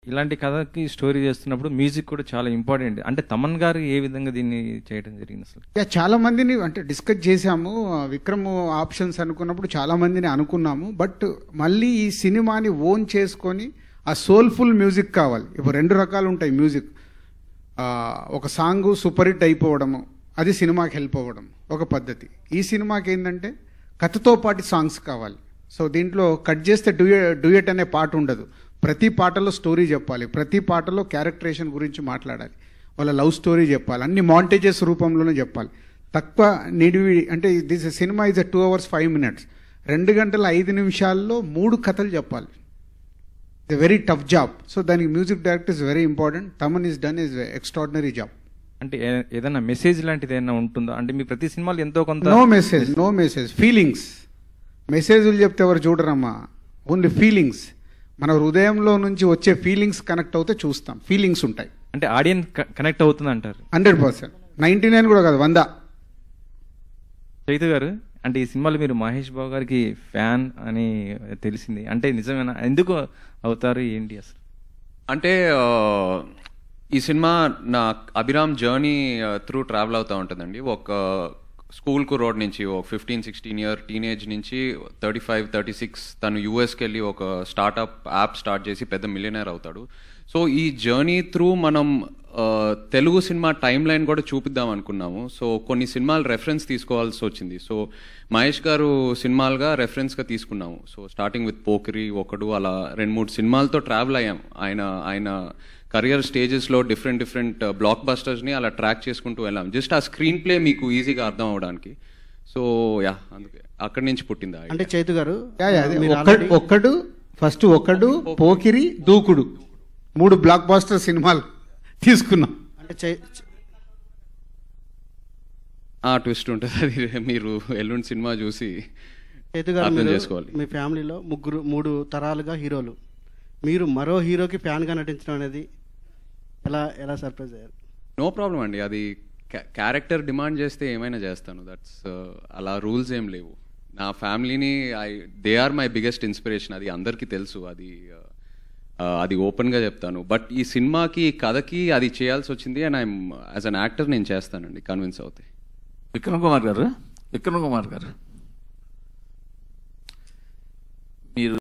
ఇలాంటి కథకి స్టోరీ చేస్తున్నప్పుడు మ్యూజిక్ కూడా చాలా ఇంపార్టెంట్ అంటే తమన్ గారు ఏ విధంగా దీన్ని చేయడం జరిగింది అసలు యా, చాలా మందిని అంటే డిస్కస్ చేశాము విక్రమ్ ఆప్షన్స్ అనుకున్నప్పుడు చాలా మందిని అనుకున్నాము బట్ మళ్ళీ ఈ సినిమాని ఓన్ చేసుకొని ఆ సోల్ఫుల్ మ్యూజిక్ కావాలి ఇప్పుడు రెండు రకాలు ఉంటాయి మ్యూజిక్ ఆ, ఒక సాంగ్ సూపర్ హిట్ అయిపోవడము అది సినిమాకి హెల్ప్ అవ్వడం ఒక పద్ధతి ఈ సినిమాకి ఏంటంటే కథతో పాటు సాంగ్స్ కావాలి సో దీంట్లో కట్ చేస్తే డ్యూయే డ్యూయట్ అనే పాట ఉండదు ప్రతి పాటలో స్టోరీ చెప్పాలి ప్రతి పాటలో క్యారెక్టరేషన్ గురించి మాట్లాడాలి వాళ్ళ లవ్ స్టోరీ చెప్పాలి అన్ని మాంటేజెస్ రూపంలోనే చెప్పాలి తక్కువ నిడివి అంటే this cinema is a two hours five minutes రెండు గంటల ఐదు నిమిషాల్లో మూడు కథలు చెప్పాలి the very tough job so దానికి music director is very important Thaman is done is extraordinary job అంటే ఏ- ఏదైనా మెసేజ్ లాంటిది ఏదైనా ఉంటుందా అంటే మీ ప్రతి సినిమాలో ఎంతో కొంత no message no message feelings మెసేజ్లు చెప్తే ఎవరు చూడరమ్మా ఓన్లీ ఫీలింగ్స్ మన హృదయంలో నుంచి వచ్చే ఫీలింగ్స్ కనెక్ట్ అవుతే చూస్తాం ఫీలింగ్స్ ఉంటాయి అంటే ఆడియన్స్ కనెక్ట్ అవుతుంది అంటారు హండ్రెడ్ పర్సెంట్ నైంటీ నైన్ కూడా కాదు వంద చైతు గారు అంటే ఈ సినిమాలో మీరు మహేష్ బాబు గారికి ఫ్యాన్ అని తెలిసింది అంటే నిజమేనా ఎందుకు అవుతారు ఏంటి అసలు అంటే ఆ, ఈ సినిమా నా అభిరామ్ జర్నీ త్రూ ట్రావెల్ అవుతూ ఉంటుందండి ఒక స్కూల్కు రోడ్ నుంచి ఒక ఫిఫ్టీన్ సిక్స్టీన్ ఇయర్ టీనేజ్ నుంచి థర్టీ ఫైవ్ థర్టీ సిక్స్ తను యూఎస్కి వెళ్ళి ఒక స్టార్ట్అప్ యాప్ స్టార్ట్ చేసి పెద్ద మిలియనర్ అవుతాడు సో ఈ జర్నీ త్రూ మనం ఆ, తెలుగు సినిమా టైం లైన్ కూడా చూపిద్దాం అనుకున్నాము సో కొన్ని సినిమాలు రెఫరెన్స్ తీసుకోవాల్సి వచ్చింది సో మహేష్ గారు సినిమాలుగా రెఫరెన్స్గా తీసుకున్నాము సో స్టార్టింగ్ విత్ పోకిరి ఒకడు అలా రెండు మూడు సినిమాలతో ట్రావెల్ అయ్యాం ఆయన ఆయన కరియర్ స్టేజెస్లో డిఫరెంట్ డిఫరెంట్ బ్లాక్ బస్టర్స్ని అలా ట్రాక్ చేసుకుంటూ వెళ్ళాం జస్ట్ ఆ స్క్రీన్ ప్లే మీకు ఈజీగా అర్థం అవడానికి సో యా అందుకే అక్కడి నుంచి పుట్టింది ఆ idea. అంటే చైతు గారు యా, యా, అదే. మీరు ఒక్కడు already- ఒక్కడు ఫస్ట్ ఒక్కడు పోకిరి దూకుడు మూడు బ్లాక్ బాస్టర్ సినిమాలు తీసుకున్నాం అంటే చై- ఆ ట్విస్ట్ ఉంటుంది అది మీరు ఎల్లుండి సినిమా చూసి చైతు గారు అర్థం మీరు చేసుకోవాలి మీ ఫ్యామిలీలో ముగ్గురు మూడు తరాలుగా హీరోలు మీరు మరో హీరోకి ఫ్యాన్గా నటించడం అనేది ఎలా ఎలా సర్ప్రైజ్ అయ్యారు నో ప్రాబ్లం అండి అది క్యారెక్టర్ డిమాండ్ చేస్తే ఏమైనా చేస్తాను దట్స్ అలా రూల్స్ ఏం లేవు నా ఫ్యామిలీని I they are my biggest inspiration అది అందరికీ తెలుసు అది uh, అది ఓపెన్గా చెప్తాను బట్ ఈ సినిమాకి ఈ కథకి అది చేయాల్సి వచ్చింది and I'm as an actor నేను చేస్తానండి కన్విన్స్ అవుతాయి విక్రమ్ కుమార్ గారు విక్రమ్ కుమార్ గారు